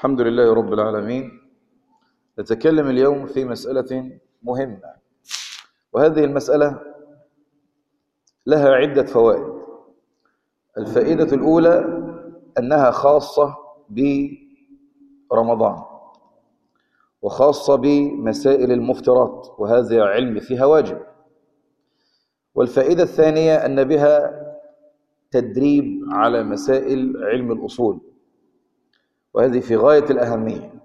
الحمد لله رب العالمين نتكلم اليوم في مسألة مهمة وهذه المسألة لها عدة فوائد الفائدة الأولى أنها خاصة برمضان وخاصة بمسائل المفترات وهذا علم فيها واجب والفائدة الثانية أن بها تدريب على مسائل علم الأصول وهذه في غاية الأهمية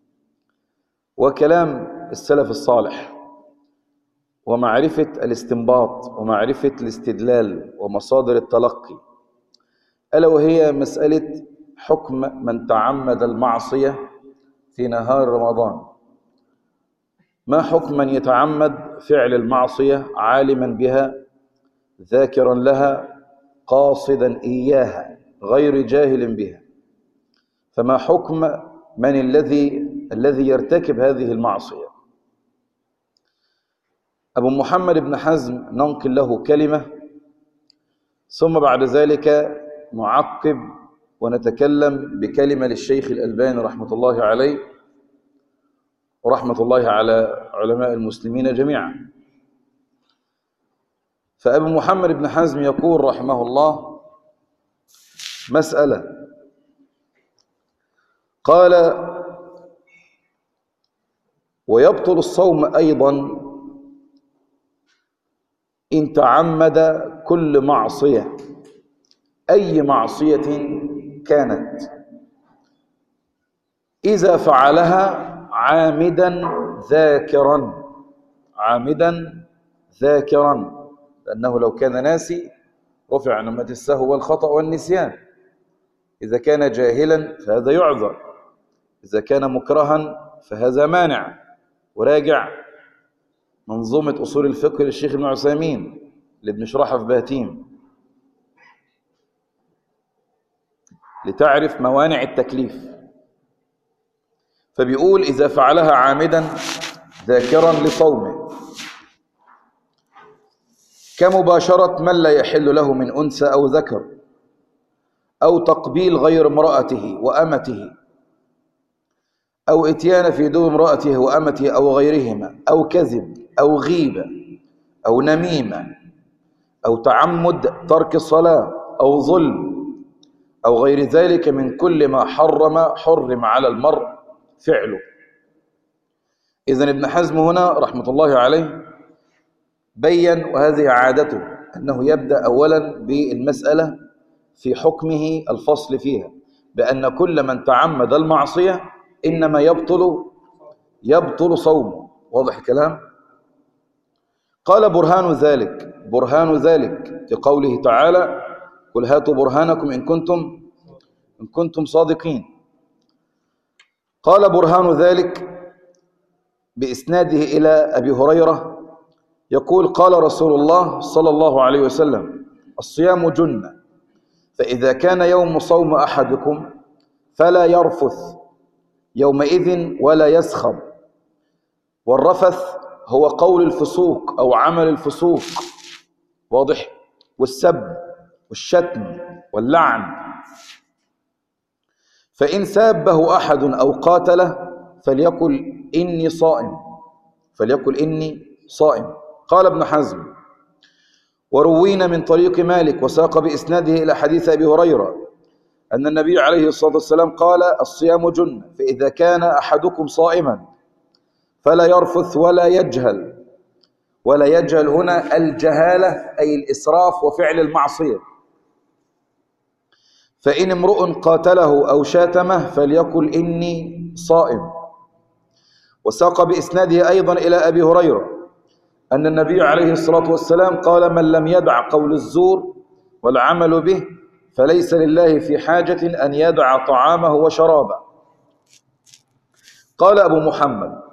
وكلام السلف الصالح ومعرفة الاستنباط ومعرفة الاستدلال ومصادر التلقي ألا وهي مسألة حكم من تعمد المعصية في نهار رمضان ما حكم من يتعمد فعل المعصية عالما بها ذاكرا لها قاصدا إياها غير جاهل بها فما حكم من الذي الذي يرتكب هذه المعصية أبو محمد بن حزم ننقل له كلمة ثم بعد ذلك نعقب ونتكلم بكلمة للشيخ الألباني رحمة الله عليه ورحمة الله على علماء المسلمين جميعا فأبو محمد بن حزم يقول رحمه الله مسألة قال ويبطل الصوم أيضا إن تعمد كل معصية أي معصية كانت إذا فعلها عامدا ذاكرا عامدا ذاكرا لأنه لو كان ناسي رفع عن أمة السهو والخطأ والنسيان إذا كان جاهلا فهذا يعذر إذا كان مكرها فهذا مانع وراجع منظومة أصول الفقه للشيخ ابن عثيمين اللي بنشرحها في بهتيم لتعرف موانع التكليف فبيقول إذا فعلها عامدا ذاكرا لصومه كمباشرة من لا يحل له من أنثى أو ذكر أو تقبيل غير امرأته وأمته أو إتيان في دون امرأته وأمته أو غيرهما أو كذب أو غيبة أو نميمة أو تعمد ترك الصلاة أو ظلم أو غير ذلك من كل ما حرم حرم على المرء فعله إذن ابن حزم هنا رحمة الله عليه بين وهذه عادته أنه يبدأ أولا بالمسألة في حكمه الفصل فيها بأن كل من تعمد المعصية إنما يبطل يبطل صومه واضح الكلام قال برهان ذلك برهان ذلك في قوله تعالى قل هاتوا برهانكم إن كنتم إن كنتم صادقين قال برهان ذلك بإسناده إلى أبي هريرة يقول قال رسول الله صلى الله عليه وسلم الصيام جنة فإذا كان يوم صوم أحدكم فلا يرفث يومئذ ولا يسخب والرفث هو قول الفسوق أو عمل الفسوق واضح والسب والشتم واللعن فإن سابه أحد أو قاتله فليقل إني صائم فليقل إني صائم قال ابن حزم وروينا من طريق مالك وساق بإسناده إلى حديث أبي هريرة أن النبي عليه الصلاة والسلام قال الصيام جنة فإذا كان أحدكم صائما فلا يرفث ولا يجهل ولا يجهل هنا الجهالة أي الإسراف وفعل المعصية فإن امرؤ قاتله أو شاتمه فليقل إني صائم وساق بإسناده أيضا إلى أبي هريرة أن النبي عليه الصلاة والسلام قال من لم يدع قول الزور والعمل به فليس لله في حاجة أن يدع طعامه وشرابه قال أبو محمد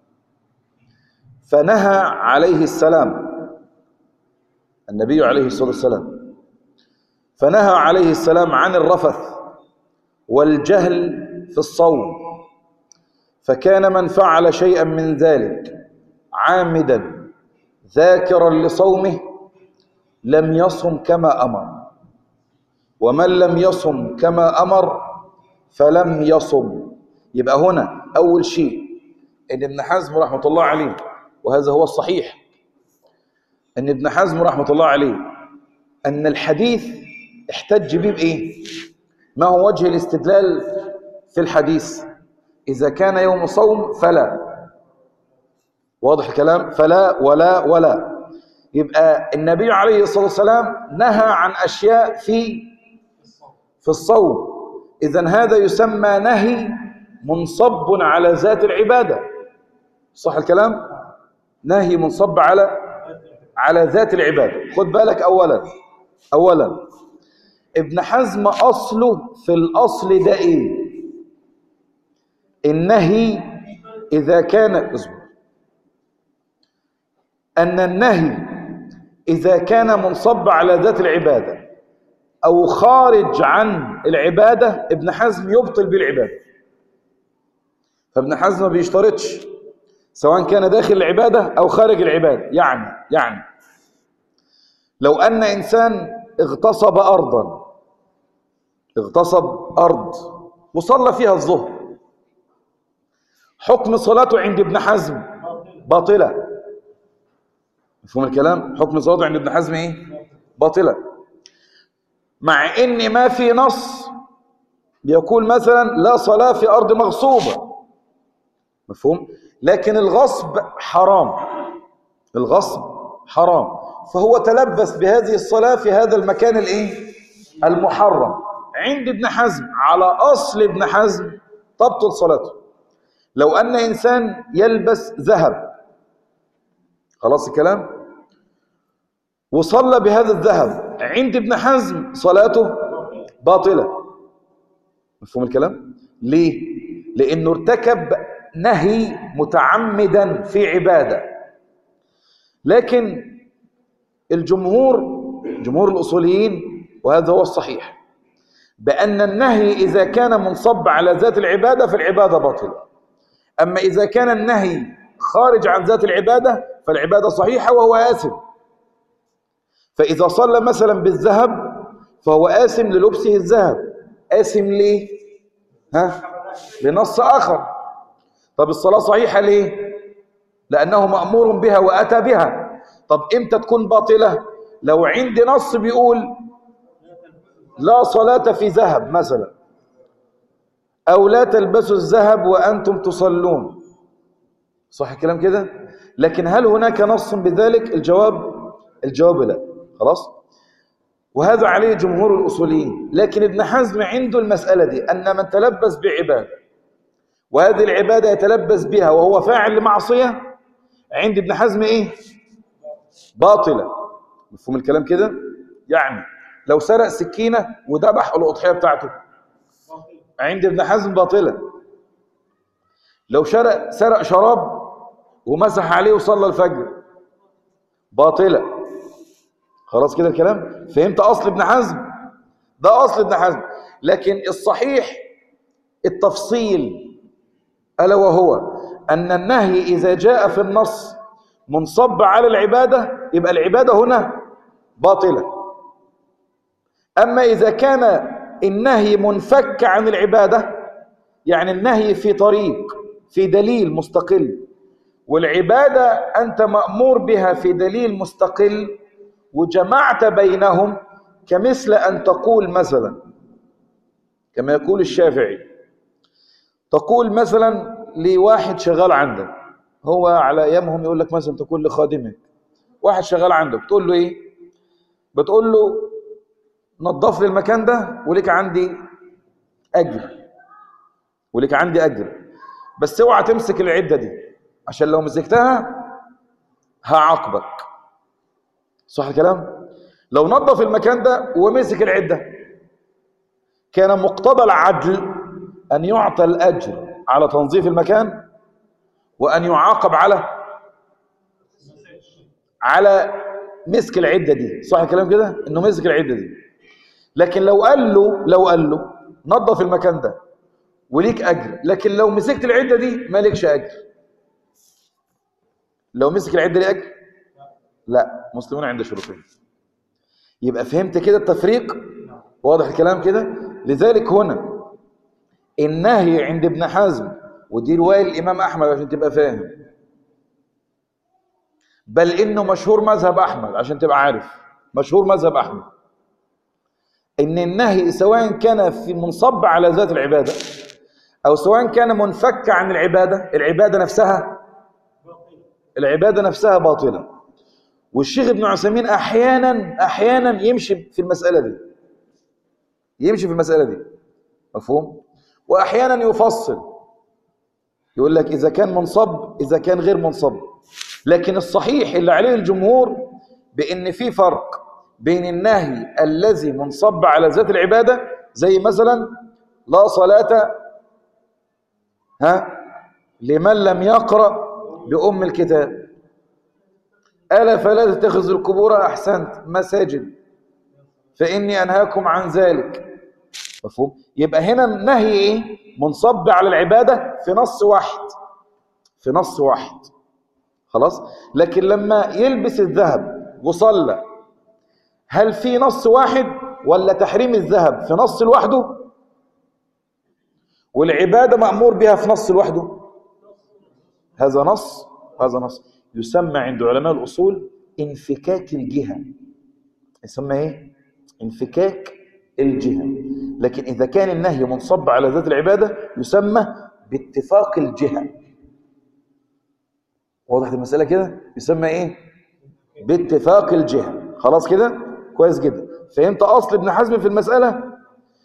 فنهى عليه السلام النبي عليه الصلاة والسلام فنهى عليه السلام عن الرفث والجهل في الصوم فكان من فعل شيئا من ذلك عامدا ذاكرا لصومه لم يصم كما أمر ومن لم يصم كما أمر فلم يصم يبقى هنا أول شيء إن ابن حزم رحمة الله عليه وهذا هو الصحيح أن ابن حزم رحمة الله عليه أن الحديث احتج به بإيه؟ ما هو وجه الاستدلال في الحديث إذا كان يوم صوم فلا واضح الكلام فلا ولا ولا يبقى النبي عليه الصلاة والسلام نهى عن أشياء في في الصوم إذا هذا يسمى نهي منصب على ذات العبادة صح الكلام نهي منصب على على ذات العبادة خد بالك أولا أولا ابن حزم أصله في الأصل ده إيه النهي إذا كان اصبر أن النهي إذا كان منصب على ذات العبادة أو خارج عن العبادة ابن حزم يبطل بالعبادة فابن حزم ما بيشترطش سواء كان داخل العبادة أو خارج العبادة يعني يعني لو أن إنسان اغتصب أرضا اغتصب أرض وصلى فيها الظهر حكم صلاته عند ابن حزم باطلة مفهوم الكلام حكم صلاته عند ابن حزم ايه باطلة مع ان ما في نص يقول مثلا لا صلاة في أرض مغصوبة مفهوم لكن الغصب حرام الغصب حرام فهو تلبس بهذه الصلاة في هذا المكان الايه المحرم عند ابن حزم على أصل ابن حزم تبطل صلاته لو أن إنسان يلبس ذهب خلاص الكلام وصلى بهذا الذهب عند ابن حزم صلاته باطلة مفهوم الكلام ليه لأنه ارتكب نهي متعمدا في عبادة لكن الجمهور جمهور الأصوليين وهذا هو الصحيح بأن النهي إذا كان منصب على ذات العبادة فالعبادة باطلة أما إذا كان النهي خارج عن ذات العبادة فالعبادة صحيحة وهو آثم فإذا صلى مثلا بالذهب فهو آثم للبسه الذهب آثم ليه؟ ها؟ لنص آخر طب الصلاة صحيحة ليه؟ لأنه مأمور بها وأتى بها طب إمتى تكون باطلة؟ لو عندي نص بيقول لا صلاة في ذهب مثلا أو لا تلبسوا الذهب وأنتم تصلون صح الكلام كده لكن هل هناك نص بذلك الجواب الجواب لا خلاص وهذا عليه جمهور الأصوليين لكن ابن حزم عنده المسألة دي أن من تلبس بعبادة وهذه العبادة يتلبس بها وهو فاعل لمعصية عند ابن حزم إيه باطلة مفهوم الكلام كده يعني لو سرق سكينة وذبح الأضحية بتاعته عند ابن حزم باطلة لو سرق سرق شراب ومسح عليه وصلى الفجر باطلة خلاص كده الكلام فهمت أصل ابن حزم ده أصل ابن حزم لكن الصحيح التفصيل ألا وهو أن النهي إذا جاء في النص منصب على العبادة يبقى العبادة هنا باطلة أما إذا كان النهي منفك عن العبادة يعني النهي في طريق في دليل مستقل والعبادة أنت مأمور بها في دليل مستقل وجمعت بينهم كمثل أن تقول مثلا كما يقول الشافعي تقول مثلا لواحد شغال عندك هو على أيامهم يقول لك مثلا تقول لخادمك واحد شغال عندك تقول له إيه بتقول له نظف لي المكان ده وليك عندي أجر وليك عندي أجر بس اوعى تمسك العدة دي عشان لو مسكتها هعاقبك صح الكلام لو نظف المكان ده ومسك العدة كان مقتضى العدل أن يعطى الأجر على تنظيف المكان وأن يعاقب على على مسك العدة دي صح الكلام كده انه مسك العدة دي لكن لو قال له لو قال له نظف المكان ده وليك اجر لكن لو مسكت العدة دي مالكش اجر لو مسك العدة ليه اجر لا مسلمون عند شروطين يبقى فهمت كده التفريق واضح الكلام كده لذلك هنا النهي عند ابن حزم ودي رواية الإمام أحمد عشان تبقى فاهم بل إنه مشهور مذهب أحمد عشان تبقى عارف مشهور مذهب أحمد إن النهي سواء كان في منصب على ذات العبادة أو سواء كان منفك عن العبادة العبادة نفسها العبادة نفسها باطلة والشيخ ابن عثيمين أحيانا أحيانا يمشي في المسألة دي يمشي في المسألة دي مفهوم وأحيانا يفصل يقول لك إذا كان منصب إذا كان غير منصب لكن الصحيح اللي عليه الجمهور بأن في فرق بين النهي الذي منصب على ذات العبادة زي مثلا لا صلاة ها لمن لم يقرأ بأم الكتاب ألا فلا تتخذوا القبور أحسنت مساجد فإني أنهاكم عن ذلك مفهوم يبقى هنا النهي إيه منصب على العبادة في نص واحد في نص واحد خلاص لكن لما يلبس الذهب وصلى هل في نص واحد ولا تحريم الذهب في نص لوحده والعبادة مأمور بها في نص لوحده هذا نص هذا نص يسمى عند علماء الأصول انفكاك الجهة يسمى ايه انفكاك الجهة لكن إذا كان النهي منصب على ذات العبادة يسمى باتفاق الجهة واضح المسألة كده يسمى ايه باتفاق الجهة خلاص كده كويس جدا فهمت أصل ابن حزم في المسألة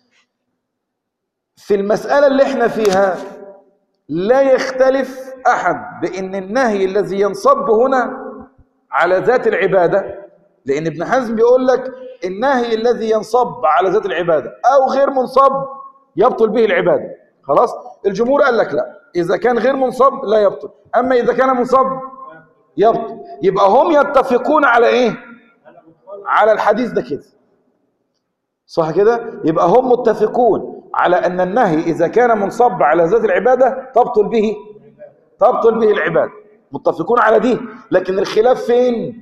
في المسألة اللي احنا فيها لا يختلف أحد بأن النهي الذي ينصب هنا على ذات العبادة لأن ابن حزم بيقول لك النهي الذي ينصب على ذات العبادة أو غير منصب يبطل به العبادة خلاص الجمهور قال لك لا إذا كان غير منصب لا يبطل أما إذا كان منصب يبطل يبقى هم يتفقون على إيه على الحديث ده كده صح كده يبقى هم متفقون على أن النهي إذا كان منصب على ذات العبادة تبطل به تبطل به العبادة متفقون على دي لكن الخلاف فين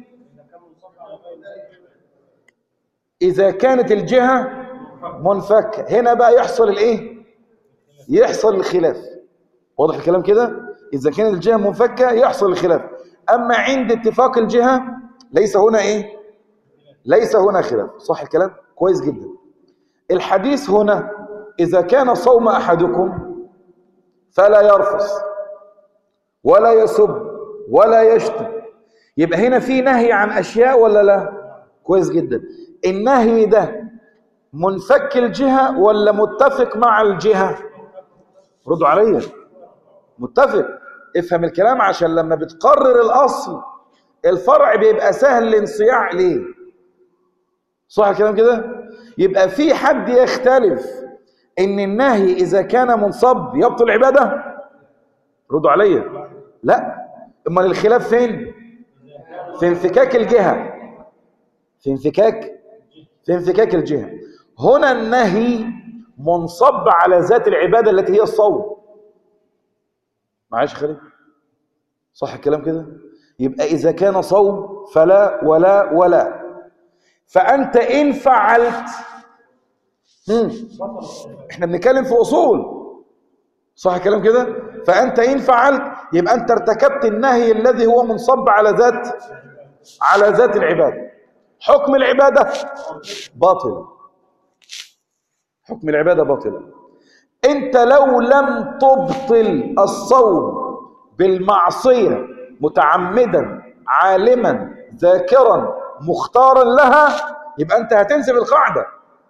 إذا كانت الجهة منفكة هنا بقى يحصل الإيه يحصل الخلاف واضح الكلام كده إذا كانت الجهة منفكة يحصل الخلاف أما عند اتفاق الجهة ليس هنا إيه ليس هنا خلاف صح الكلام كويس جدا الحديث هنا إذا كان صوم أحدكم فلا يرفث ولا يسب ولا يشتم يبقى هنا في نهي عن أشياء ولا لا كويس جدا النهي ده منفك الجهة ولا متفق مع الجهة ردوا عليا متفق افهم الكلام عشان لما بتقرر الأصل الفرع بيبقى سهل الانصياع ليه صح الكلام كده يبقى في حد يختلف ان النهي اذا كان منصب يبطل العباده ردوا عليا لا امال الخلاف فين في انفكاك الجهه في انفكاك في انفكاك الجهه هنا النهي منصب على ذات العباده التي هي الصوم معاش خالد صح الكلام كده يبقى اذا كان صوم فلا ولا ولا فانت ان فعلت مم. احنا بنتكلم في اصول صح الكلام كده فانت ان فعلت يبقى انت ارتكبت النهي الذي هو منصب على ذات على ذات العباده حكم العباده باطل حكم العباده باطل انت لو لم تبطل الصوم بالمعصيه متعمدا عالما ذاكرا مختارا لها يبقى انت هتنسب القاعده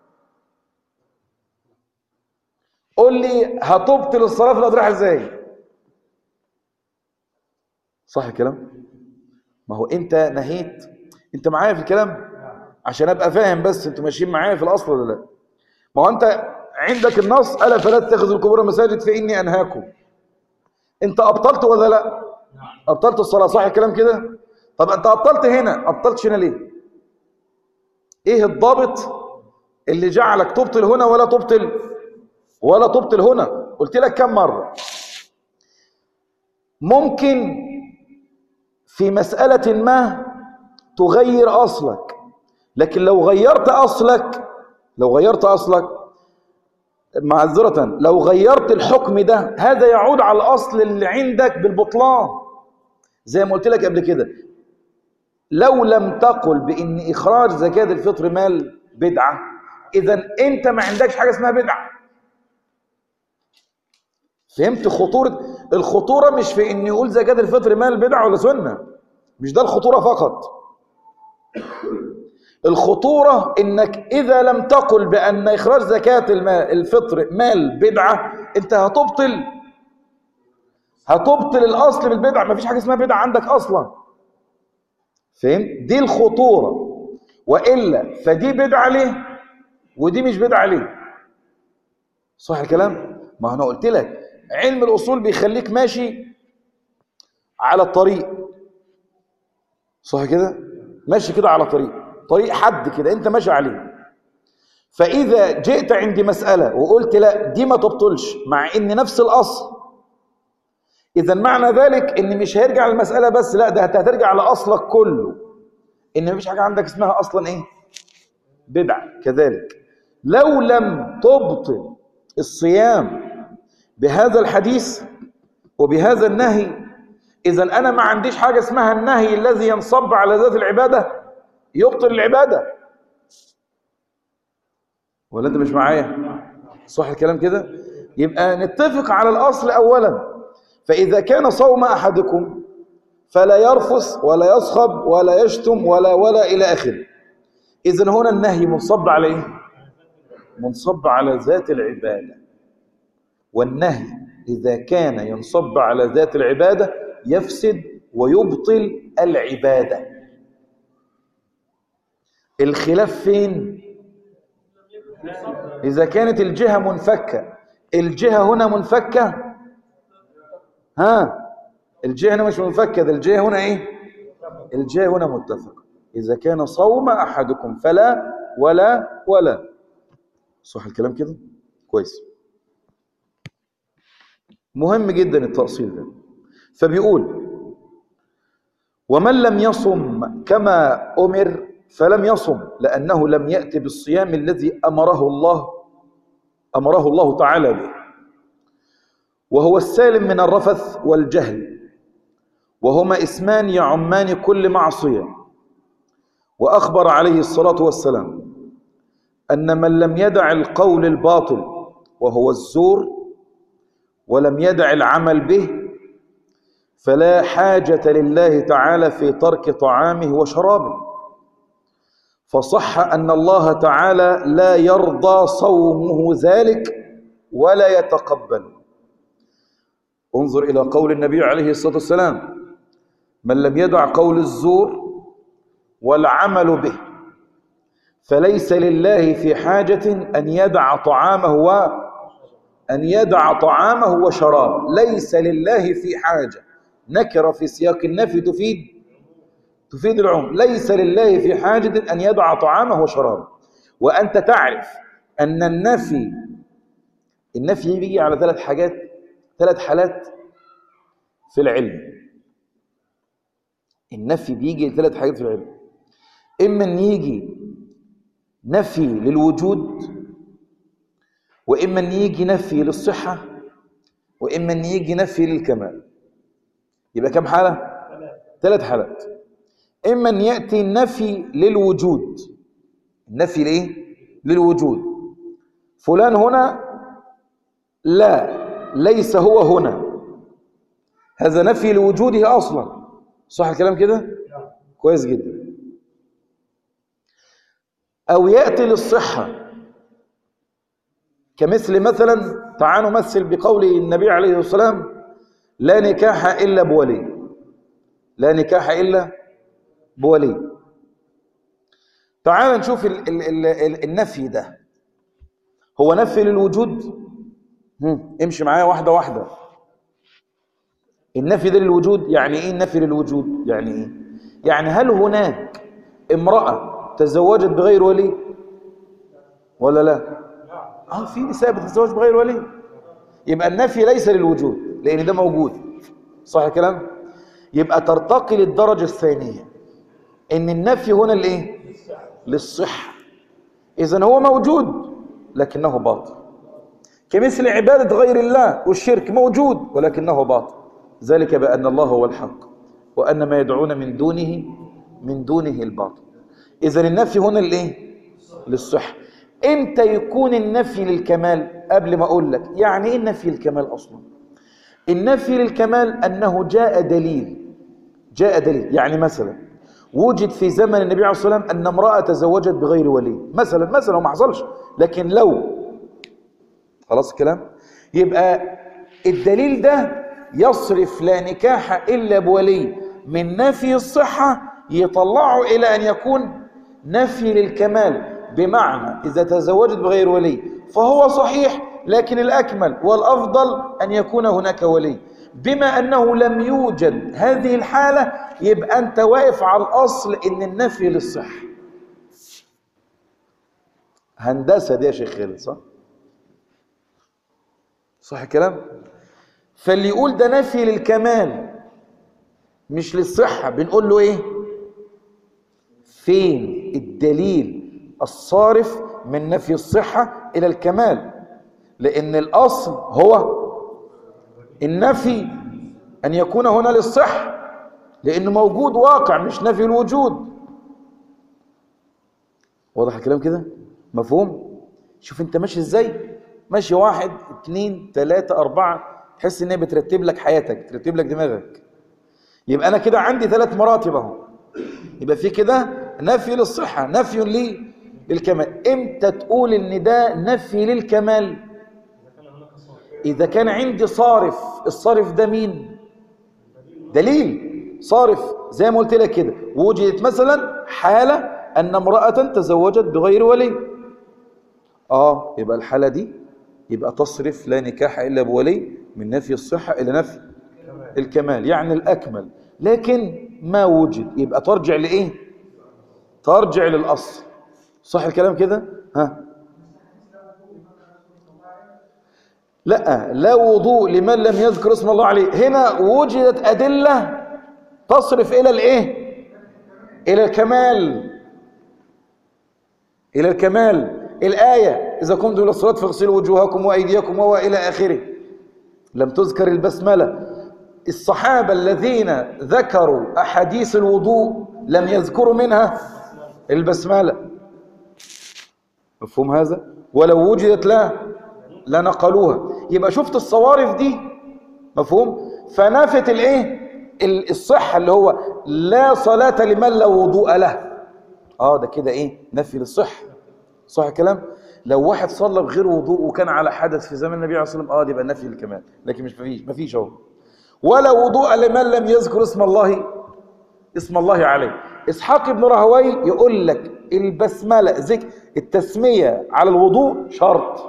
قول لي هتبطل الصلاه في الاضرحه ازاي صح الكلام ما هو انت نهيت انت معايا في الكلام عشان ابقى فاهم بس انتوا ماشيين معايا في الاصل ولا لا ما هو انت عندك النص الا فلا تتخذوا القبور مساجد فاني انهاكم انت ابطلت ولا لا ابطلت الصلاه صح الكلام كده طب انت ابطلت هنا ابطلتش هنا ليه ايه الضابط اللي جعلك تبطل هنا ولا تبطل ولا تبطل هنا قلت لك كم مرة ممكن في مسألة ما تغير أصلك لكن لو غيرت أصلك لو غيرت أصلك معذرة لو غيرت الحكم ده هذا يعود على الأصل اللي عندك بالبطلان زي ما قلت لك قبل كده لو لم تقل بأن إخراج زكاة الفطر مال بدعة إذا أنت ما عندكش حاجة اسمها بدعة فهمت خطورة الخطورة مش في أن يقول زكاة الفطر مال بدعة ولا سنة مش ده الخطورة فقط الخطورة انك اذا لم تقل بان اخراج زكاة المال الفطر مال بدعة انت هتبطل هتبطل الاصل بالبدعة مفيش حاجة اسمها بدعة عندك اصلا فهمت دي الخطورة وإلا فدي بدعة ليه ودي مش بدعة ليه صح الكلام ما انا قلت لك علم الاصول بيخليك ماشي على الطريق صح كده ماشي كده على طريق طريق حد كده انت ماشي عليه فاذا جئت عند مساله وقلت لا دي ما تبطلش مع ان نفس الاصل اذا معنى ذلك ان مش هيرجع للمساله بس لا ده هترجع لاصلك كله ان مفيش حاجه عندك اسمها اصلا ايه بدعه كذلك لو لم تبطل الصيام بهذا الحديث وبهذا النهي اذا انا ما عنديش حاجه اسمها النهي الذي ينصب على ذات العباده يبطل العباده ولا انت مش معايا صح الكلام كده يبقى نتفق على الاصل اولا فاذا كان صوم احدكم فلا يرفث ولا يصخب ولا يشتم ولا ولا الى اخره اذا هنا النهي منصب على ايه منصب على ذات العباده والنهي اذا كان ينصب على ذات العباده يفسد ويبطل العباده الخلاف فين إذا كانت الجهة منفكة الجهة هنا منفكة ها الجهة هنا مش منفكة ده الجهة هنا إيه الجهة هنا متفقة إذا كان صوم أحدكم فلا ولا ولا صح الكلام كده كويس مهم جدا التأصيل ده فبيقول ومن لم يصم كما أمر فلم يصم لأنه لم يأتي بالصيام الذي أمره الله أمره الله تعالى به وهو السالم من الرفث والجهل وهما اسمان يعمان كل معصية وأخبر عليه الصلاة والسلام أن من لم يدع القول الباطل وهو الزور ولم يدع العمل به فلا حاجة لله تعالى في ترك طعامه وشرابه فصح أن الله تعالى لا يرضى صومه ذلك ولا يتقبل انظر إلى قول النبي عليه الصلاة والسلام من لم يدع قول الزور والعمل به فليس لله في حاجة أن يدع طعامه و أن يدع طعامه وشرابه ليس لله في حاجة نكر في سياق النفي تفيد تفيد العموم ليس لله في حاجة أن يدع طعامه وشرابه وأنت تعرف أن النفي النفي بيجي على ثلاث حاجات ثلاث حالات في العلم النفي بيجي ثلاث حاجات في العلم إما أن يجي نفي للوجود وإما أن يجي نفي للصحة وإما أن يجي نفي للكمال يبقى كم حالة؟ ثلاث حالات إما أن يأتي النفي للوجود النفي لإيه؟ للوجود فلان هنا لا ليس هو هنا هذا نفي لوجوده أصلا صح الكلام كده؟ كويس جدا أو يأتي للصحة كمثل مثلا تعالوا نمثل بقول النبي عليه الصلاة والسلام لا نكاح إلا بولي لا نكاح إلا بولي تعال نشوف ال ال ال ال النفي ده هو نفي للوجود هم. امشي معايا واحدة واحدة النفي ده للوجود يعني ايه النفي للوجود يعني ايه يعني هل هناك امرأة تزوجت بغير ولي ولا لا اه في نساء بتتزوج بغير ولي يبقى النفي ليس للوجود لان ده موجود صح الكلام يبقى ترتقي للدرجة الثانية ان النفي هنا الايه للصحة اذا هو موجود لكنه باطل كمثل عبادة غير الله والشرك موجود ولكنه باطل ذلك بأن الله هو الحق وأن ما يدعون من دونه من دونه الباطل إذا النفي هنا لإيه؟ للصحة إمتى يكون النفي للكمال قبل ما أقول لك يعني إيه النفي للكمال أصلا النفي للكمال أنه جاء دليل جاء دليل يعني مثلا وجد في زمن النبي عليه الصلاة والسلام أن امرأة تزوجت بغير ولي مثلا مثلا وما حصلش لكن لو خلاص الكلام يبقى الدليل ده يصرف لا نكاح إلا بولي من نفي الصحة يطلعه إلى أن يكون نفي للكمال بمعنى إذا تزوجت بغير ولي فهو صحيح لكن الأكمل والأفضل أن يكون هناك ولي بما أنه لم يوجد هذه الحالة يبقى أنت واقف على الأصل إن النفي للصح هندسة دي يا شيخ خالد صح؟ صح الكلام؟ فاللي يقول ده نفي للكمال مش للصحة بنقول له إيه؟ فين الدليل الصارف من نفي الصحة إلى الكمال لأن الأصل هو النفي أن يكون هنا للصحة لأنه موجود واقع مش نفي الوجود واضح الكلام كده مفهوم شوف انت ماشي ازاي ماشي واحد اتنين تلاتة اربعة تحس ان هي بترتب لك حياتك بترتب لك دماغك يبقى انا كده عندي ثلاث مراتب اهو يبقى في كده نفي للصحة نفي لي للكمال امتى تقول ان ده نفي للكمال اذا كان عندي صارف الصارف ده مين دليل صارف زي ما قلت لك كده وجدت مثلا حالة ان امرأة تزوجت بغير ولي اه يبقى الحالة دي يبقى تصرف لا نكاح الا بولي من نفي الصحة الى نفي الكمال يعني الاكمل لكن ما وجد يبقى ترجع لايه ترجع للاصل صح الكلام كده ها لا لا وضوء لمن لم يذكر اسم الله عليه هنا وجدت أدلة تصرف إلى الإيه إلى الكمال إلى الكمال الآية إذا كنتم إلى الصلاة فاغسلوا وجوهكم وأيديكم وإلى آخره لم تذكر البسملة الصحابة الذين ذكروا أحاديث الوضوء لم يذكروا منها البسملة مفهوم هذا ولو وجدت لا لنقلوها يبقى شفت الصوارف دي مفهوم فنافت الايه الصحة اللي هو لا صلاة لمن لا وضوء له اه ده كده ايه نفي للصحة صح الكلام لو واحد صلى بغير وضوء وكان على حدث في زمن النبي عليه الصلاة والسلام اه ده يبقى نفي للكمال لكن مش مفيش مفيش اهو ولا وضوء لمن لم يذكر اسم الله اسم الله عليه اسحاق بن راهوي يقول لك البسمله ذكر التسميه على الوضوء شرط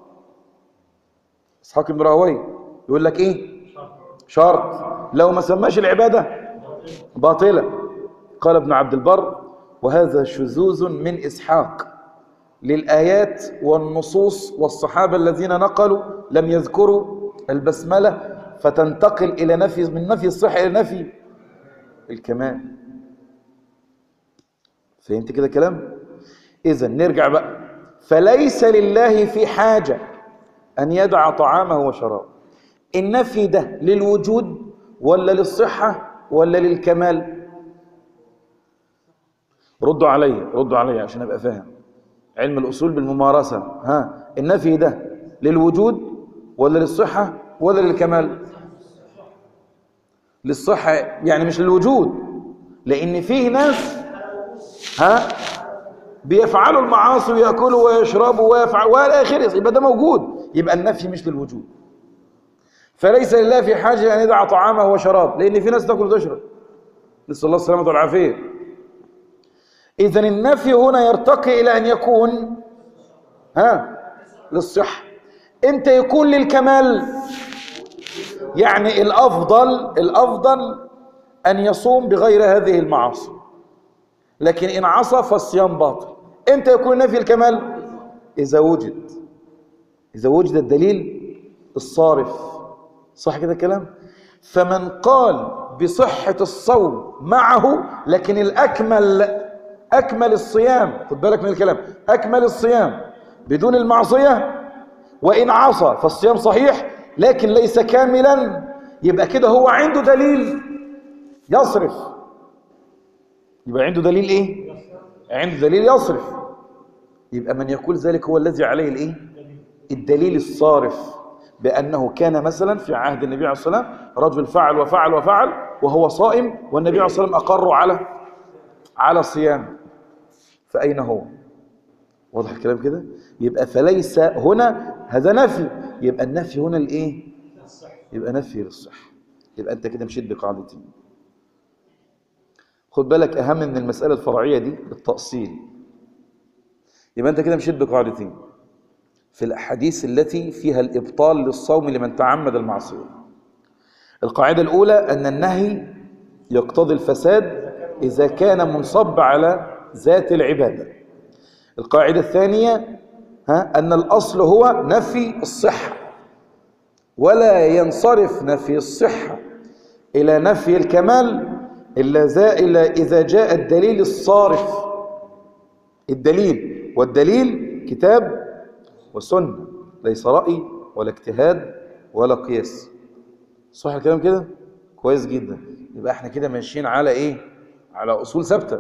اسحاق بن راهوي يقول لك ايه شرط لو ما سماش العباده باطله قال ابن عبد البر وهذا شذوذ من اسحاق للايات والنصوص والصحابه الذين نقلوا لم يذكروا البسمله فتنتقل الى نفي من نفي الصحه الى نفي الكمال فهمت كده كلام اذا نرجع بقى فليس لله في حاجة أن يدع طعامه وشرابه النفي ده للوجود ولا للصحة ولا للكمال ردوا علي ردوا علي عشان أبقى فاهم علم الأصول بالممارسة ها النفي ده للوجود ولا للصحة ولا للكمال للصحة يعني مش للوجود لأن فيه ناس ها بيفعلوا المعاصي ويأكلوا ويشربوا ويفعلوا والى اخره يبقى ده موجود يبقى النفي مش للوجود فليس لله في حاجة أن يدع طعامه وشراب لأن في ناس تاكل وتشرب نسأل الله السلامة والعافية إذا النفي هنا يرتقي إلى أن يكون ها للصحة أنت يكون للكمال يعني الأفضل الأفضل أن يصوم بغير هذه المعاصي لكن إن عصى فالصيام باطل امتى يكون نفي الكمال إذا وجد إذا وجد الدليل الصارف صح كده الكلام فمن قال بصحة الصوم معه لكن الأكمل أكمل الصيام خد بالك من الكلام أكمل الصيام بدون المعصية وإن عصى فالصيام صحيح لكن ليس كاملا يبقى كده هو عنده دليل يصرف يبقى عنده دليل ايه عنده دليل يصرف يبقى من يقول ذلك هو الذي عليه الايه الدليل الصارف بأنه كان مثلا في عهد النبي عليه الصلاة والسلام رجل فعل وفعل وفعل وهو صائم والنبي عليه الصلاة والسلام أقره على على صيام فأين هو واضح الكلام كده يبقى فليس هنا هذا نفي يبقى النفي هنا الايه يبقى نفي للصحة يبقى انت كده مشيت بقاعدتين خد بالك اهم من المسألة الفرعية دي التأصيل يبقى انت كده مشيت بقاعدتين في الأحاديث التي فيها الإبطال للصوم لمن تعمد المعصية القاعدة الأولى أن النهي يقتضي الفساد إذا كان منصب على ذات العبادة القاعدة الثانية ها أن الأصل هو نفي الصحة ولا ينصرف نفي الصحة إلى نفي الكمال إلا إلا إذا جاء الدليل الصارف الدليل والدليل كتاب وسنة ليس رأي ولا اجتهاد ولا قياس صح الكلام كده كويس جدا يبقى احنا كده ماشيين على ايه على اصول ثابته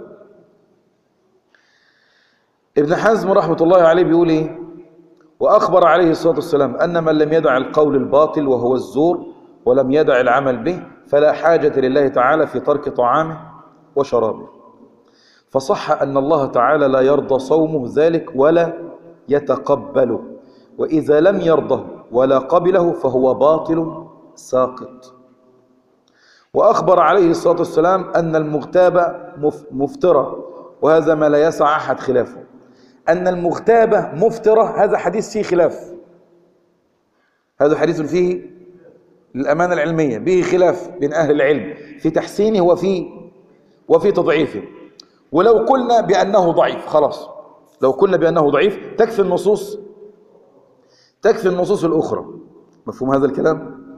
ابن حزم رحمه الله عليه بيقول ايه واخبر عليه الصلاه والسلام ان من لم يدع القول الباطل وهو الزور ولم يدع العمل به فلا حاجه لله تعالى في ترك طعامه وشرابه فصح ان الله تعالى لا يرضى صومه ذلك ولا يتقبله وإذا لم يرضه ولا قبله فهو باطل ساقط وأخبر عليه الصلاة والسلام أن المغتاب مفترى وهذا ما لا يسع أحد خلافه أن المغتابة مفترة هذا حديث فيه خلاف هذا حديث فيه للأمانة العلمية به خلاف بين أهل العلم في تحسينه وفي وفي تضعيفه ولو قلنا بأنه ضعيف خلاص لو قلنا بأنه ضعيف تكفي النصوص تكفي النصوص الأخرى مفهوم هذا الكلام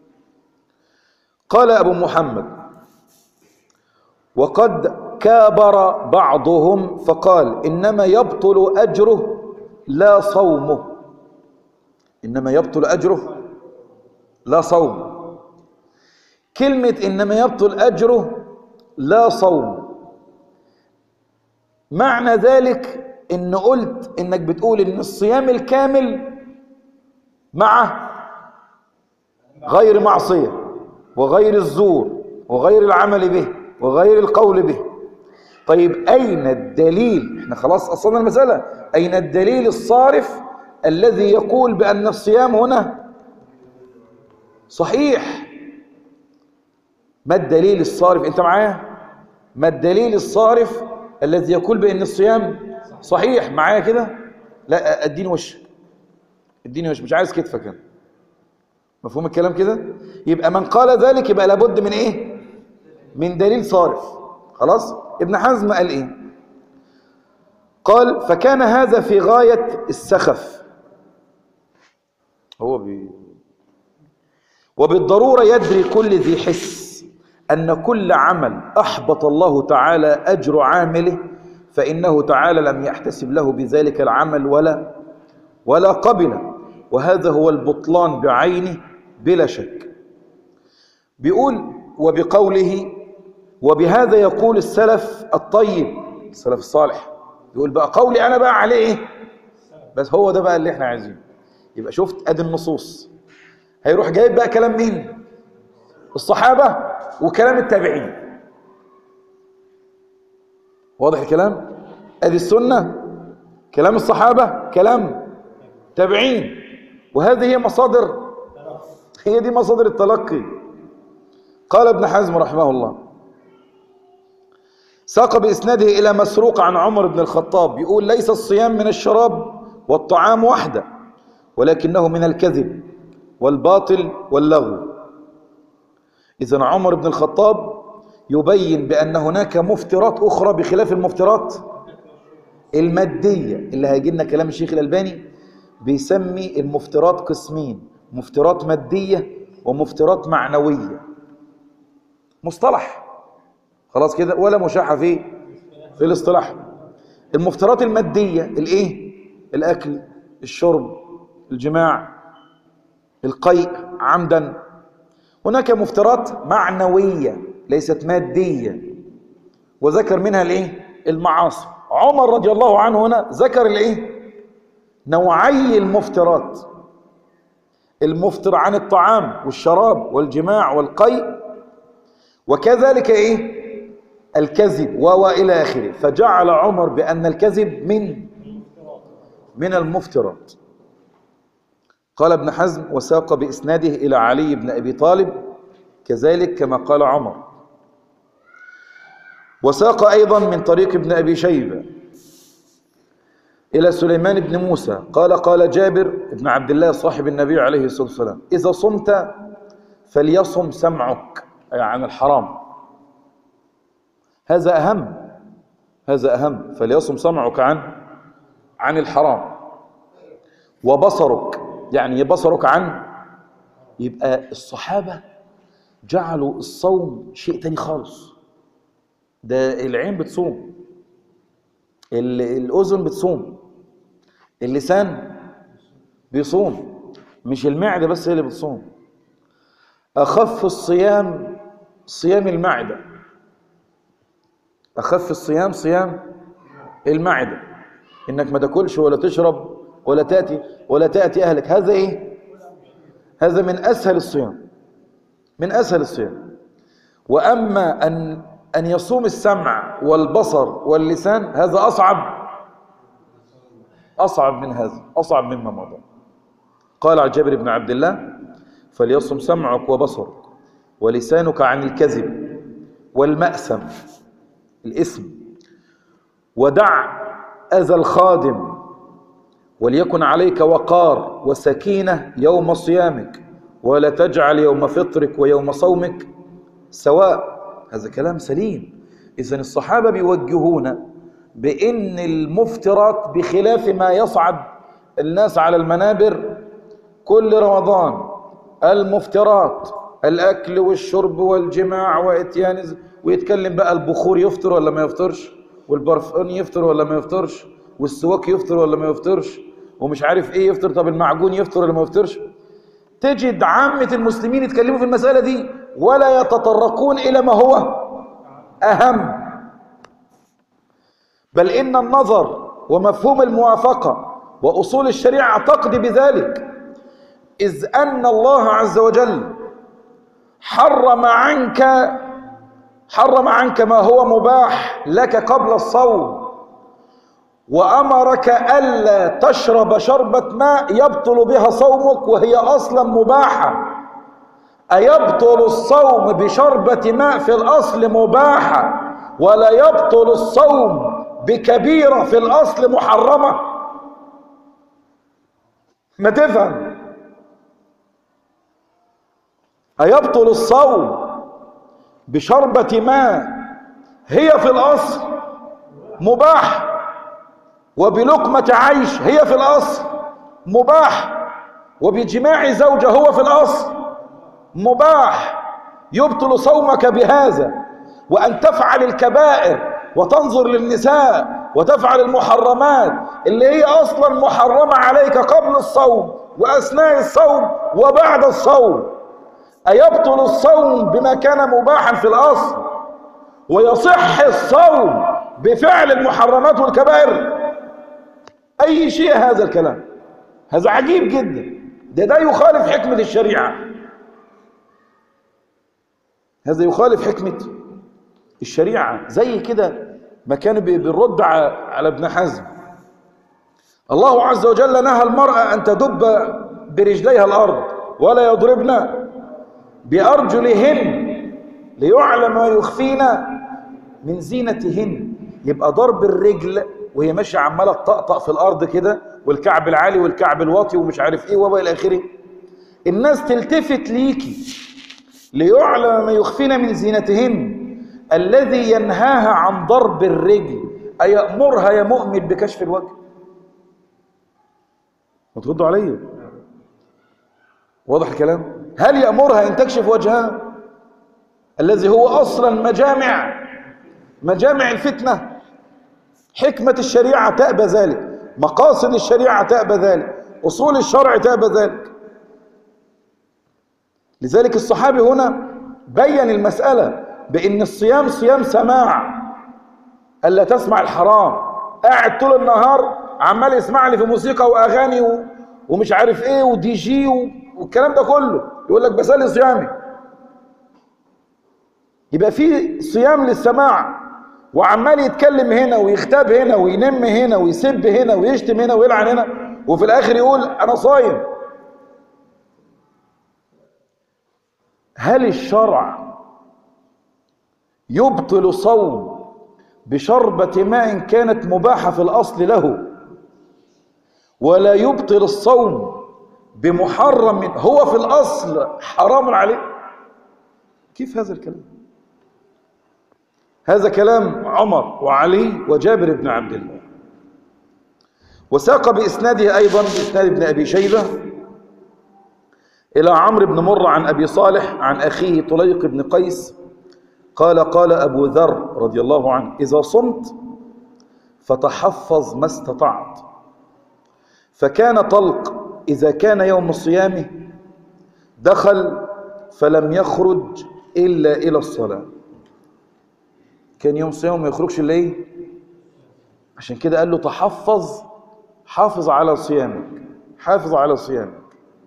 قال أبو محمد وقد كابر بعضهم فقال إنما يبطل أجره لا صومه إنما يبطل أجره لا صوم كلمة إنما يبطل أجره لا صوم معنى ذلك إن قلت إنك بتقول إن الصيام الكامل مع غير معصية وغير الزور وغير العمل به وغير القول به طيب أين الدليل احنا خلاص أصلنا المسألة أين الدليل الصارف الذي يقول بأن الصيام هنا صحيح ما الدليل الصارف انت معايا ما الدليل الصارف الذي يقول بأن الصيام صحيح معايا كده لا اديني وشك اديني وش مش عايز كتفك انا مفهوم الكلام كده يبقى من قال ذلك يبقى لابد من ايه من دليل صارف خلاص ابن حزم قال ايه قال فكان هذا في غاية السخف هو بي وبالضرورة يدري كل ذي حس أن كل عمل أحبط الله تعالى أجر عامله فإنه تعالى لم يحتسب له بذلك العمل ولا ولا قبل وهذا هو البطلان بعينه بلا شك بيقول وبقوله وبهذا يقول السلف الطيب السلف الصالح يقول بقى قولي أنا بقى عليه إيه بس هو ده بقى اللي احنا عايزينه يبقى شفت ادي النصوص هيروح جايب بقى كلام مين الصحابة وكلام التابعين واضح الكلام ادي السنة كلام الصحابة كلام تابعين وهذه هي مصادر هي دي مصادر التلقي قال ابن حزم رحمه الله ساق بإسناده إلى مسروق عن عمر بن الخطاب يقول ليس الصيام من الشراب والطعام وحده ولكنه من الكذب والباطل واللغو إذا عمر بن الخطاب يبين بأن هناك مفترات أخرى بخلاف المفترات المادية اللي هيجي لنا كلام الشيخ الألباني بيسمي المفترات قسمين مفترات مادية ومفترات معنوية مصطلح خلاص كده ولا مشاحة فيه في الاصطلاح المفترات المادية الايه الاكل الشرب الجماع القيء عمدا هناك مفترات معنوية ليست مادية وذكر منها الايه المعاصي عمر رضي الله عنه هنا ذكر الايه نوعي المفترات المفتر عن الطعام والشراب والجماع والقيء وكذلك ايه الكذب والى اخره فجعل عمر بان الكذب من من المفترات قال ابن حزم وساق باسناده الى علي بن ابي طالب كذلك كما قال عمر وساق ايضا من طريق ابن ابي شيبه إلى سليمان بن موسى قال قال جابر بن عبد الله صاحب النبي عليه الصلاة والسلام إذا صمت فليصم سمعك أي عن الحرام هذا أهم هذا أهم فليصم سمعك عن عن الحرام وبصرك يعني بصرك عن يبقى الصحابة جعلوا الصوم شيء تاني خالص ده العين بتصوم الأذن بتصوم اللسان بيصوم مش المعدة بس هي اللي بتصوم أخف الصيام صيام المعدة أخف الصيام صيام المعدة إنك ما تاكلش ولا تشرب ولا تأتي ولا تأتي أهلك هذا إيه هذا من أسهل الصيام من أسهل الصيام وأما أن أن يصوم السمع والبصر واللسان هذا أصعب أصعب من هذا أصعب مما مضى قال عن جابر بن عبد الله فليصم سمعك وبصرك ولسانك عن الكذب والمأسم الاسم ودع أذى الخادم وليكن عليك وقار وسكينة يوم صيامك ولا تجعل يوم فطرك ويوم صومك سواء هذا كلام سليم إذن الصحابة بيوجهون بأن المفترات بخلاف ما يصعد الناس على المنابر كل رمضان المفترات الأكل والشرب والجماع وإتيان ويتكلم بقى البخور يفطر ولا ما يفطرش والبرفان يفطر ولا ما يفطرش والسواك يفطر ولا ما يفطرش ومش عارف ايه يفطر طب المعجون يفطر ولا ما يفطرش تجد عامة المسلمين يتكلموا في المسألة دي ولا يتطرقون إلى ما هو أهم بل إن النظر ومفهوم الموافقة وأصول الشريعة تقضي بذلك إذ أن الله عز وجل حرم عنك حرم عنك ما هو مباح لك قبل الصوم وأمرك ألا تشرب شربة ماء يبطل بها صومك وهي أصلا مباحة أيبطل الصوم بشربة ماء في الأصل مباحة ولا يبطل الصوم بكبيرة في الأصل محرمة ما تفهم أيبطل الصوم بشربة ماء هي في الأصل مباح وبلقمة عيش هي في الأصل مباح وبجماع زوجة هو في الأصل مباح يبطل صومك بهذا وأن تفعل الكبائر وتنظر للنساء وتفعل المحرمات اللي هي أصلا محرمة عليك قبل الصوم وأثناء الصوم وبعد الصوم أيبطل الصوم بما كان مباحا في الأصل ويصح الصوم بفعل المحرمات والكبائر أي شيء هذا الكلام هذا عجيب جدا ده ده يخالف حكمة الشريعة هذا يخالف حكمة الشريعة زي كده ما كان بيرد على ابن حزم الله عز وجل نهى المرأة أن تدب برجليها الأرض ولا يضربن بأرجلهن ليعلم ما يخفين من زينتهن يبقى ضرب الرجل وهي ماشيه عماله تطقطق في الارض كده والكعب العالي والكعب الواطي ومش عارف ايه والى اخره الناس تلتفت ليكي ليعلم ما يخفين من زينتهن الذي ينهاها عن ضرب الرجل أيأمرها يا مؤمن بكشف الوجه ما تردوا عليا واضح الكلام هل يأمرها أن تكشف وجهها الذي هو أصلا مجامع مجامع الفتنة حكمة الشريعة تأبى ذلك مقاصد الشريعة تأبى ذلك أصول الشرع تابى ذلك لذلك الصحابي هنا بين المسألة بأن الصيام صيام سماع ألا تسمع الحرام قاعد طول النهار عمال يسمع لي في موسيقى وأغاني و... ومش عارف ايه ودي جي و... والكلام ده كله يقول لك بسلي صيامي يبقى في صيام للسماع وعمال يتكلم هنا ويغتاب هنا وينم هنا ويسب هنا ويشتم هنا ويلعن هنا وفي الاخر يقول انا صايم هل الشرع يبطل صوم بشربة ماء كانت مباحة في الأصل له ولا يبطل الصوم بمحرم من هو في الأصل حرام عليه كيف هذا الكلام هذا كلام عمر وعلي وجابر بن عبد الله وساق بإسناده أيضا بإسناد ابن أبي شيبة إلى عمرو بن مر عن أبي صالح عن أخيه طليق بن قيس قال قال أبو ذر رضي الله عنه إذا صمت فتحفظ ما استطعت فكان طلق إذا كان يوم صيامه دخل فلم يخرج إلا إلى الصلاة كان يوم صيامه ما يخرجش إلا إيه عشان كده قال له تحفظ حافظ على صيامك حافظ على صيامك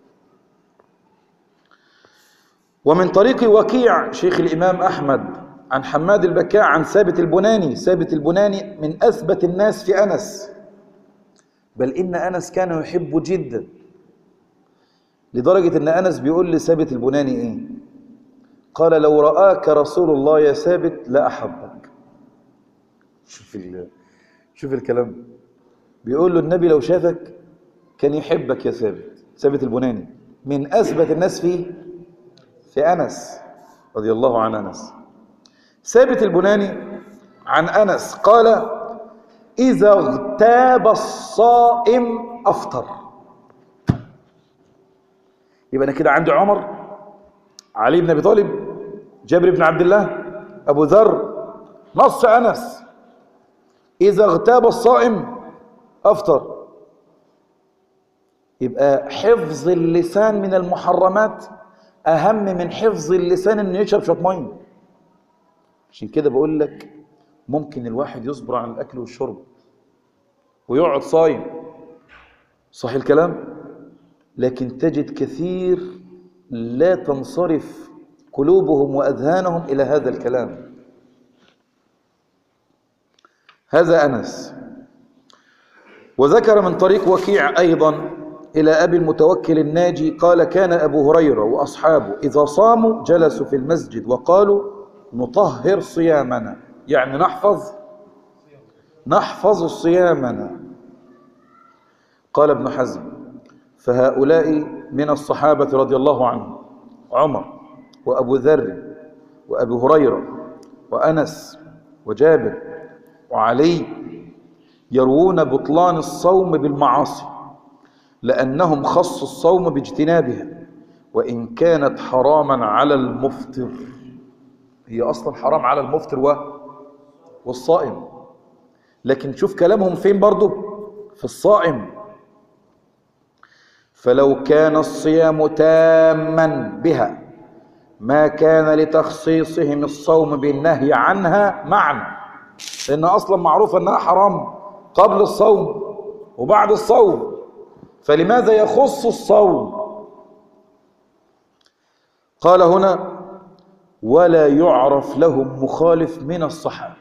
ومن طريق وكيع شيخ الإمام أحمد عن حماد البكاء عن ثابت البناني ثابت البناني من أثبت الناس في أنس بل إن أنس كان يحبه جدا لدرجة إن أنس بيقول لثابت البناني إيه قال لو رآك رسول الله يا ثابت لا أحبك شوف ال... شوف الكلام بيقول له النبي لو شافك كان يحبك يا ثابت ثابت البناني من أثبت الناس فيه في أنس رضي الله عن أنس ثابت البناني عن أنس قال إذا اغتاب الصائم أفطر يبقى أنا كده عندي عمر علي بن أبي طالب جابر بن عبد الله أبو ذر نص أنس إذا اغتاب الصائم أفطر يبقى حفظ اللسان من المحرمات أهم من حفظ اللسان إنه يشرب شوية مية عشان كده بقول لك ممكن الواحد يصبر عن الأكل والشرب ويقعد صايم صح الكلام لكن تجد كثير لا تنصرف قلوبهم وأذهانهم إلى هذا الكلام هذا أنس وذكر من طريق وكيع أيضا إلى أبي المتوكل الناجي قال كان أبو هريرة وأصحابه إذا صاموا جلسوا في المسجد وقالوا نطهر صيامنا يعني نحفظ نحفظ صيامنا قال ابن حزم فهؤلاء من الصحابة رضي الله عنهم عمر وأبو ذر وأبي هريرة وأنس وجابر وعلي يروون بطلان الصوم بالمعاصي لأنهم خصوا الصوم باجتنابها وإن كانت حراما على المفطر هي أصلا حرام على المفطر و... والصائم لكن شوف كلامهم فين برضو في الصائم فلو كان الصيام تاما بها ما كان لتخصيصهم الصوم بالنهي عنها معنى لأن أصلا معروف أنها حرام قبل الصوم وبعد الصوم فلماذا يخص الصوم قال هنا ولا يعرف لهم مخالف من الصحابة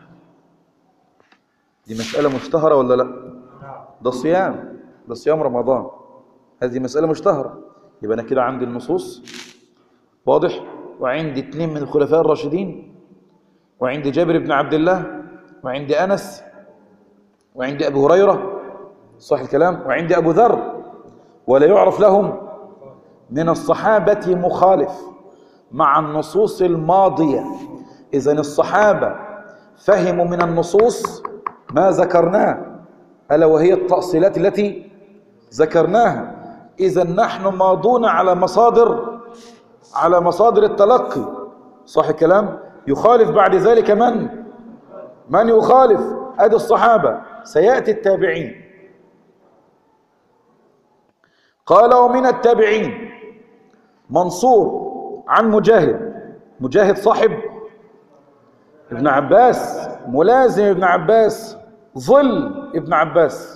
دي مسألة مشتهرة ولا لا ده صيام ده صيام رمضان هذه مسألة مشتهرة يبقى أنا كده عندي النصوص واضح وعندي اثنين من الخلفاء الراشدين وعندي جابر بن عبد الله وعندي أنس وعندي أبو هريرة صح الكلام وعندي أبو ذر ولا يعرف لهم من الصحابة مخالف مع النصوص الماضية إذا الصحابة فهموا من النصوص ما ذكرناه ألا وهي التأصيلات التي ذكرناها إذا نحن ماضون على مصادر على مصادر التلقي صح الكلام يخالف بعد ذلك من من يخالف أدي الصحابة سيأتي التابعين قال ومن التابعين منصور عن مجاهد مجاهد صاحب ابن عباس ملازم ابن عباس ظل ابن عباس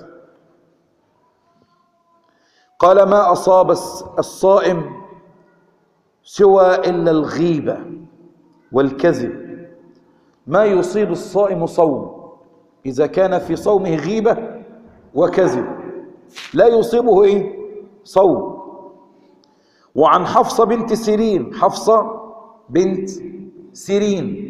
قال ما أصاب الصائم سوى إلا الغيبة والكذب ما يصيب الصائم صوم إذا كان في صومه غيبة وكذب لا يصيبه إيه؟ صوم وعن حفصة بنت سيرين حفصة بنت سيرين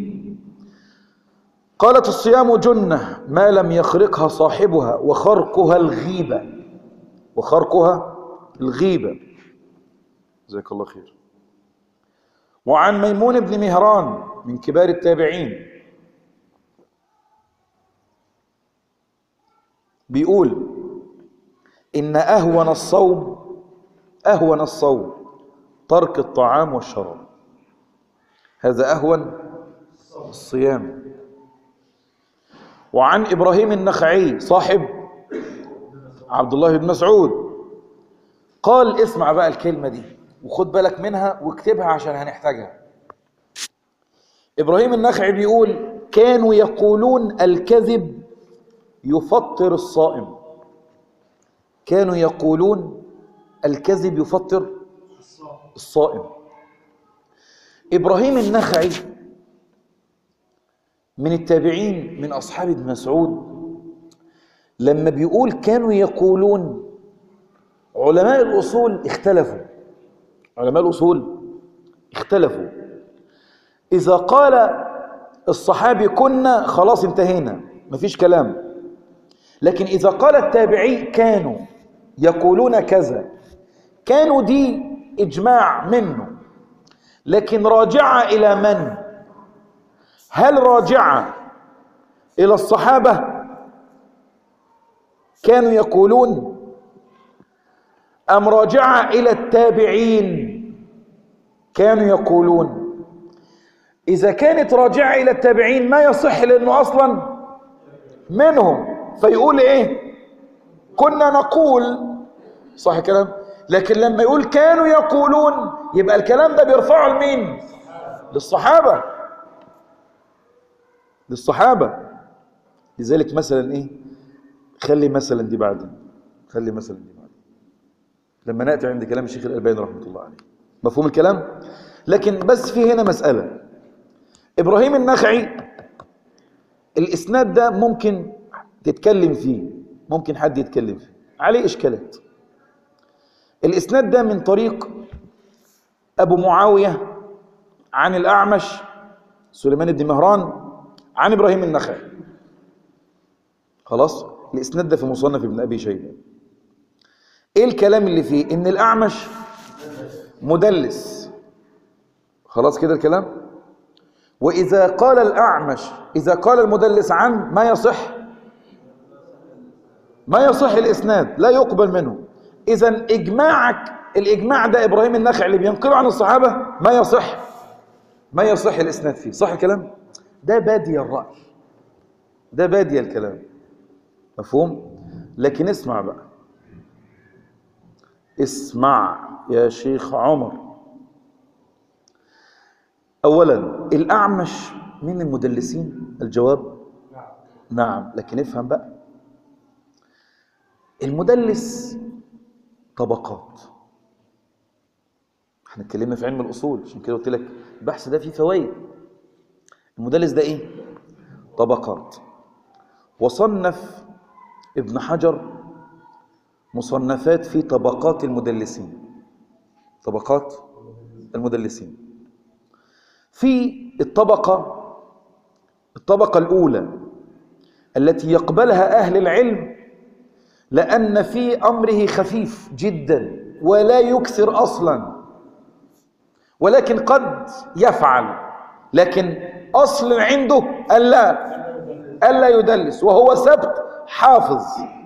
قالت الصيام جنة ما لم يخرقها صاحبها وخرقها الغيبة وخرقها الغيبة جزاك الله خير وعن ميمون بن مهران من كبار التابعين بيقول إن أهون الصوم أهون الصوم ترك الطعام والشراب هذا أهون الصيام وعن إبراهيم النخعي صاحب عبد الله بن مسعود قال اسمع بقى الكلمة دي وخد بالك منها واكتبها عشان هنحتاجها إبراهيم النخعي بيقول كانوا يقولون الكذب يفطر الصائم كانوا يقولون الكذب يفطر الصائم إبراهيم النخعي من التابعين من أصحاب ابن مسعود لما بيقول كانوا يقولون علماء الأصول اختلفوا علماء الأصول اختلفوا إذا قال الصحابي كنا خلاص انتهينا مفيش كلام لكن إذا قال التابعي كانوا يقولون كذا كانوا دي إجماع منه لكن راجعة إلى من هل راجعة إلى الصحابة كانوا يقولون أم راجعة إلى التابعين كانوا يقولون إذا كانت راجعة إلى التابعين ما يصح لأنه أصلا منهم فيقول إيه كنا نقول صح الكلام لكن لما يقول كانوا يقولون يبقى الكلام ده بيرفعه لمين للصحابة للصحابة لذلك مثلا ايه خلي مثلا دي بعدين خلي مثلا دي بعدين لما نأتي عند كلام الشيخ الألباني رحمة الله عليه مفهوم الكلام لكن بس في هنا مسألة إبراهيم النخعي الإسناد ده ممكن تتكلم فيه ممكن حد يتكلم فيه عليه إشكالات الإسناد ده من طريق أبو معاوية عن الأعمش سليمان بن مهران عن إبراهيم النخعي خلاص الإسناد ده في مصنف ابن أبي شيبة إيه الكلام اللي فيه إن الأعمش مدلس خلاص كده الكلام وإذا قال الأعمش إذا قال المدلس عن ما يصح ما يصح الإسناد لا يقبل منه إذا إجماعك الإجماع ده إبراهيم النخعي اللي بينقله عن الصحابة ما يصح ما يصح الإسناد فيه صح الكلام ده بادي الرأي ده بادي الكلام مفهوم لكن اسمع بقى اسمع يا شيخ عمر أولا الأعمش من المدلسين الجواب نعم لكن افهم بقى المدلس طبقات احنا اتكلمنا في علم الأصول عشان كده قلت لك البحث ده فيه فوائد المدلس ده ايه طبقات وصنف ابن حجر مصنفات في طبقات المدلسين طبقات المدلسين في الطبقة الطبقة الأولى التي يقبلها أهل العلم لأن في أمره خفيف جدا ولا يكثر أصلا ولكن قد يفعل لكن أصل عنده ألا ألا يدلس وهو سبت حافظ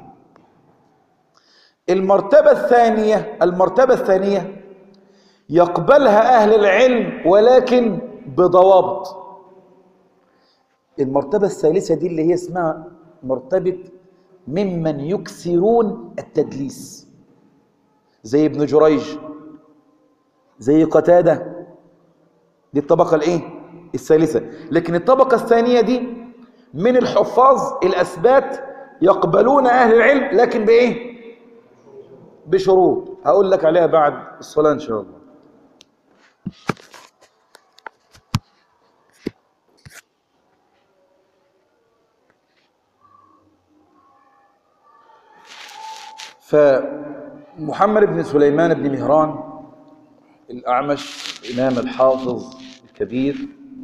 المرتبة الثانية المرتبة الثانية يقبلها أهل العلم ولكن بضوابط المرتبة الثالثة دي اللي هي اسمها مرتبة ممن يكثرون التدليس زي ابن جريج زي قتادة دي الطبقة الايه الثالثة لكن الطبقة الثانية دي من الحفاظ الأثبات يقبلون أهل العلم لكن بإيه بشروط هقول لك عليها بعد الصلاة إن شاء الله فمحمد بن سليمان بن مهران الأعمش الإمام الحافظ الكبير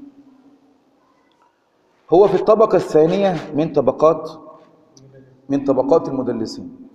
هو في الطبقة الثانية من طبقات من طبقات المدلسين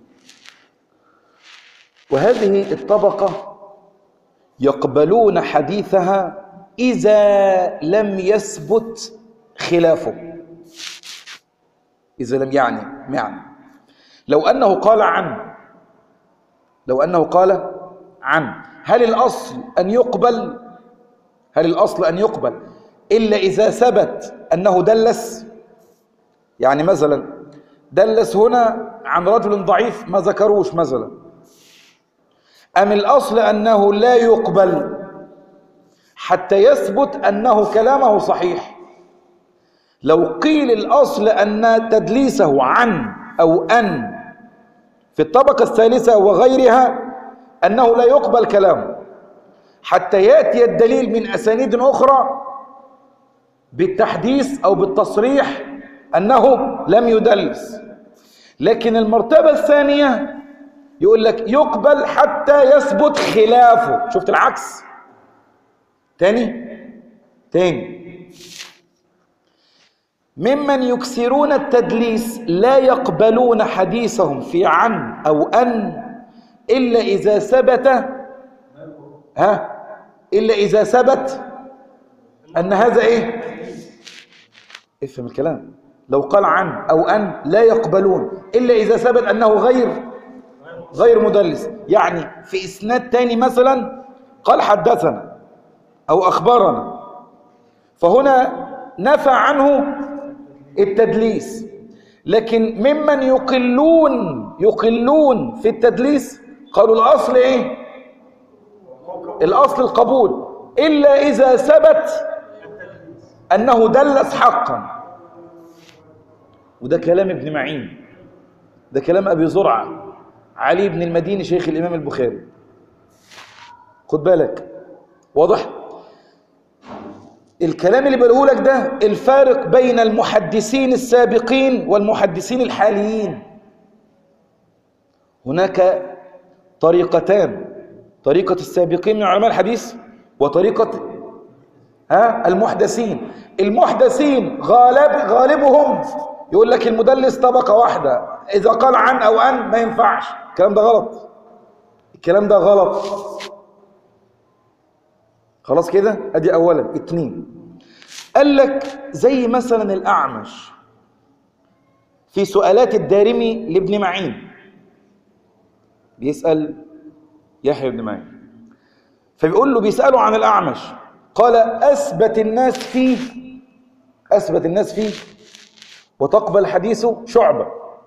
وهذه الطبقة يقبلون حديثها إذا لم يثبت خلافه إذا لم يعني معنى لو أنه قال عن لو أنه قال عن هل الأصل أن يقبل هل الأصل أن يقبل إلا إذا ثبت أنه دلس يعني مثلا دلس هنا عن رجل ضعيف ما ذكروش مثلا أم الأصل أنه لا يقبل حتى يثبت أنه كلامه صحيح لو قيل الأصل أن تدليسه عن أو أن في الطبقة الثالثة وغيرها أنه لا يقبل كلامه حتى يأتي الدليل من أسانيد أخرى بالتحديث أو بالتصريح أنه لم يدلس لكن المرتبة الثانية يقول لك يقبل حتى يثبت خلافه شفت العكس تاني تاني ممن يكسرون التدليس لا يقبلون حديثهم في عن أو أن إلا إذا ثبت ها إلا إذا ثبت أن هذا إيه افهم الكلام لو قال عن أو أن لا يقبلون إلا إذا ثبت أنه غير غير مدلس يعني في إسناد تاني مثلا قال حدثنا أو أخبرنا فهنا نفى عنه التدليس لكن ممن يقلون يقلون في التدليس قالوا الأصل إيه الأصل القبول إلا إذا ثبت أنه دلس حقا وده كلام ابن معين ده كلام أبي زرعة علي بن المديني شيخ الإمام البخاري خد بالك واضح الكلام اللي بقوله لك ده الفارق بين المحدثين السابقين والمحدثين الحاليين هناك طريقتان طريقة السابقين من علماء الحديث وطريقة ها المحدثين المحدثين غالب غالبهم يقول لك المدلس طبقة واحدة إذا قال عن أو أن ما ينفعش الكلام ده غلط الكلام ده غلط خلاص كده ادي اولا اتنين قال لك زي مثلا الاعمش في سؤالات الدارمي لابن معين بيسال يحيى بن معين فبيقول له بيساله عن الاعمش قال اثبت الناس فيه اثبت الناس فيه وتقبل حديثه شعبه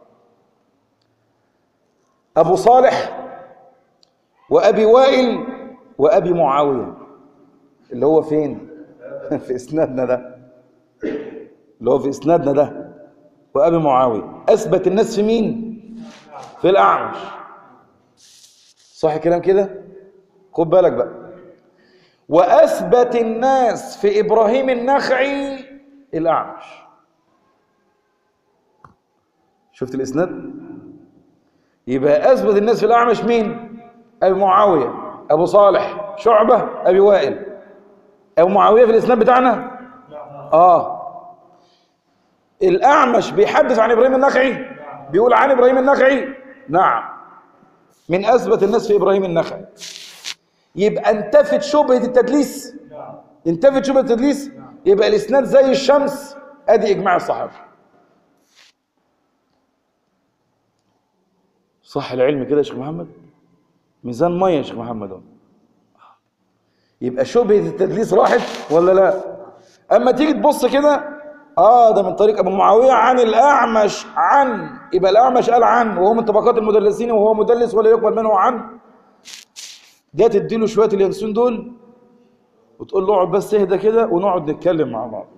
ابو صالح وابي وائل وابي معاويه اللي هو فين في اسنادنا ده اللي هو في اسنادنا ده وابي معاويه اثبت الناس في مين في الاعمش صح الكلام كده خد بالك بقى واثبت الناس في ابراهيم النخعي الاعمش شفت الاسناد يبقى اثبت الناس في الاعمش مين ابي معاويه ابو صالح شعبه ابي وائل ابو معاويه في الاسناد بتاعنا اه الاعمش بيحدث عن ابراهيم النخعي بيقول عن ابراهيم النخعي نعم من اثبت الناس في ابراهيم النخعي يبقى انتفت شبهه التدليس انتفت شبهه التدليس يبقى الاسناد زي الشمس ادي اجماع الصحابه صح العلم كده يا شيخ محمد ميزان ميه يا شيخ محمد يبقى شبهه التدليس راحت ولا لا اما تيجي تبص كده اه ده من طريق ابو معاويه عن الاعمش عن يبقى الاعمش قال عن وهو من طبقات المدلسين وهو مدلس ولا يقبل منه عن جات تديله شويه اليانسون دول وتقول له اقعد بس اهدى كده ونقعد نتكلم مع بعض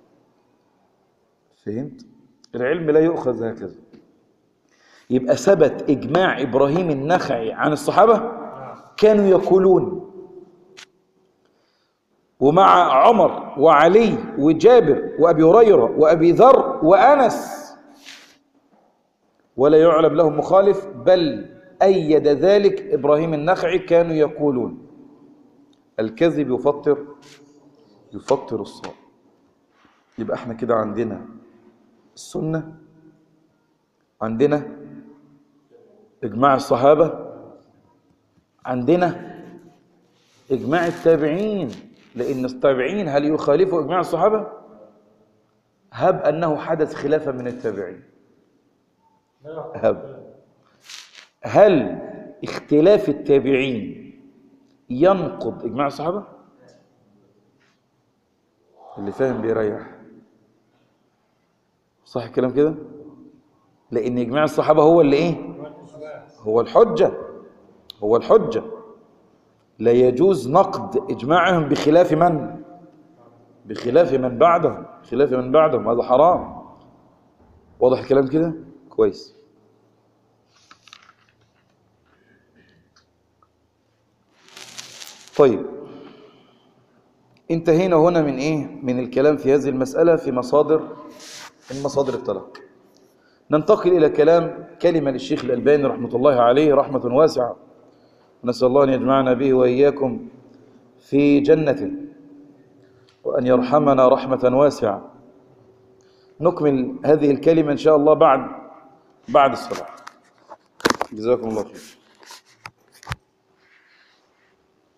فهمت العلم لا يؤخذ هكذا يبقى ثبت اجماع ابراهيم النخعي عن الصحابه كانوا يقولون ومع عمر وعلي وجابر وابي هريره وابي ذر وانس ولا يعلم لهم مخالف بل ايد ذلك ابراهيم النخعي كانوا يقولون الكذب يفطر يفطر الصائم يبقى احنا كده عندنا السنه عندنا اجماع الصحابه عندنا اجماع التابعين لان التابعين هل يخالفوا اجماع الصحابه هب انه حدث خلافا من التابعين هب هل اختلاف التابعين ينقض اجماع الصحابه اللي فاهم بيريح صح الكلام كده لان اجماع الصحابه هو اللي ايه هو الحجه هو الحجه لا يجوز نقد اجماعهم بخلاف من بخلاف من بعدهم خلاف من بعدهم هذا حرام واضح الكلام كده كويس طيب انتهينا هنا من ايه من الكلام في هذه المسألة في مصادر من مصادر التلقي ننتقل إلى كلام كلمة للشيخ الألباني رحمة الله عليه رحمة واسعة نسأل الله أن يجمعنا به وإياكم في جنته وأن يرحمنا رحمة واسعة نكمل هذه الكلمة إن شاء الله بعد بعد الصلاة جزاكم الله خير